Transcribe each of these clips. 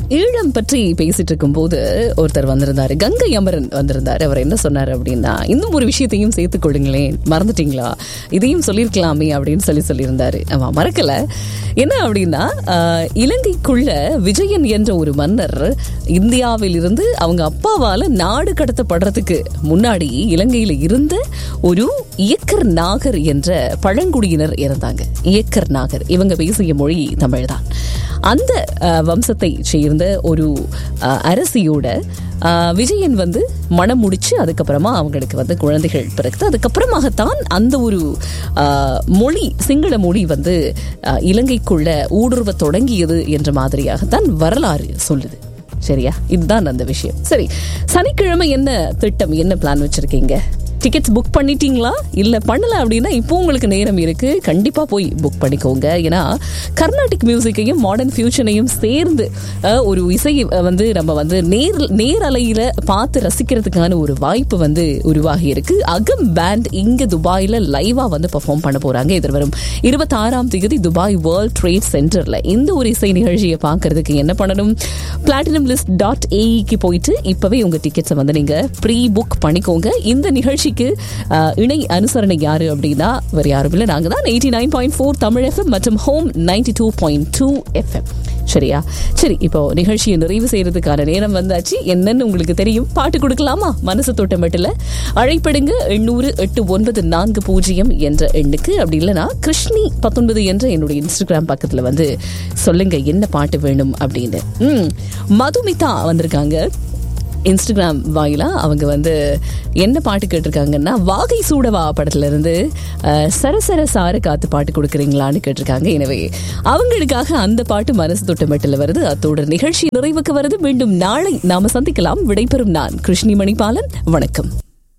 ஈழம் பற்றி பேசிட்டு இருக்கும்போது ஒருத்தர் வந்திருந்தாரு கங்கை அமரன் வந்திருந்தாரு அவர் என்ன சொன்னார் அப்படின்னா இன்னும் ஒரு விஷயத்தையும் சேர்த்துக் கொள்ளுங்களேன் மறந்துட்டீங்களா இதையும் சொல்லியிருக்கலாமே அப்படின்னு சொல்லி சொல்லியிருந்தாரு ஆமா மறக்கல என்ன அப்படின்னா ஆஹ், இலங்கைக்குள்ள விஜயன் என்ற ஒரு மன்னர் இந்தியாவில் இருந்து அவங்க அப்பாவால நாடு கடத்தப்படுறதுக்கு முன்னாடி இலங்கையில இருந்த ஒரு இயக்கர் நாகர் என்ற பழங்குடியினர் இருந்தாங்க இயக்கர் நாகர் இவங்க பேசிய மொழி தமிழ்தான் அந்த அஹ், வம்சத்தை சேர்ந்த ஒரு அஹ், அரசியோட அஹ், விஜயன் வந்து மனம் முடிச்சு அதுக்கப்புறமா அவங்களுக்கு வந்து குழந்தைகள் பிறகுது அதுக்கப்புறமாகத்தான் அந்த ஒரு அஹ், மொழி சிங்கள மொழி வந்து அஹ், இலங்கைக்குள்ள ஊடுருவ தொடங்கியது என்ற மாதிரியாகத்தான் வரலாறு சொல்லுது சரியா இதுதான் அந்த விஷயம் சரி சனிக்கிழமை என்ன திட்டம் என்ன பிளான் வச்சிருக்கீங்க டிக்கெட்ஸ் புக் பண்ணிட்டீங்களா இல்ல பண்ணல அப்படின்னா இப்போ உங்களுக்கு நேரம் இருக்கு கண்டிப்பா போய் புக் பண்ணிக்கோங்க ஏன்னா கர்நாடிக் மியூசிக்கையும் மாடர்ன் ஃபியூஷனையும் சேர்ந்து அஹ், ஒரு இசை அஹ், வந்து நம்ம வந்து நேர் நேரலையில பார்த்து ரசிக்கிறதுக்கான ஒரு வாய்ப்பு வந்து உருவாகி இருக்கு அகம் பேண்ட் இங்க துபாயில லைவா வந்து பெர்ஃபார்ம் பண்ண போறாங்க எதிர்வரும் இருபத்தி ஆறாம் தேதி துபாய் வேர்ல்ட் ட்ரேட் சென்டர்ல இந்த ஒரு இசை நிகழ்ச்சியை பார்க்கறதுக்கு என்ன பண்ணணும் பிளாட்டினம் லிஸ்ட் டாட் ஏஇக்கு போயிட்டு இப்பவே உங்க டிக்கெட்ஸை வந்து நீங்க ப்ரீ புக் பண்ணிக்கோங்க இந்த நிகழ்ச்சிக்கு அஹ், இணை அனுசரணை யாரு அப்படின்னா வேற யாரும் இல்லை நாங்க தான் eighty nine point four Tamil FM மற்றும் home ninety two point two FM சரியா சரி இப்போ நிகழ்ச்சியை நிறைவு செய்யறதுக்கான நேரம் வந்தாச்சு என்னன்னு உங்களுக்கு தெரியும் பாட்டு கொடுக்கலாமா மனசு தொட்டமட்டில் அழைப்படுங்க எண்ணூறு எட்டு ஒன்பது நான்கு பூஜ்ஜியம் என்ற எண்ணுக்கு அப்படி இல்லைன்னா கிருஷ்ணி பத்தொன்பது என்ற என்னுடைய இன்ஸ்டாகிராம் பக்கத்துல வந்து சொல்லுங்க என்ன பாட்டு வேணும் அப்படின்னு ம் மதுமிதா வந்திருக்காங்க இன்ஸ்டாகிராம் வாயிலா அவங்க வந்து என்ன பாட்டு கேட்டிருக்காங்கன்னா வாகை சூடவா படத்துல இருந்து அஹ், சரசர சார காத்து பாட்டு கொடுக்குறீங்களான்னு கேட்டிருக்காங்க எனவே அவங்களுக்காக அந்த பாட்டு மனசு தொட்டமெட்டில் வருது அத்தோட நிகழ்ச்சி நிறைவுக்கு வருது மீண்டும் நாளை நாம சந்திக்கலாம் விடைபெறும் நான் கிருஷ்ணி மணிபாலன் வணக்கம்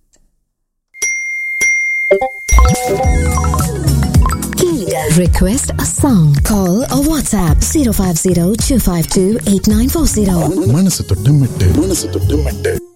Request a song. Call or WhatsApp 050 252 8940. மனசு தொட்டு மெட்டு மனசு தொட்டு மெட்டு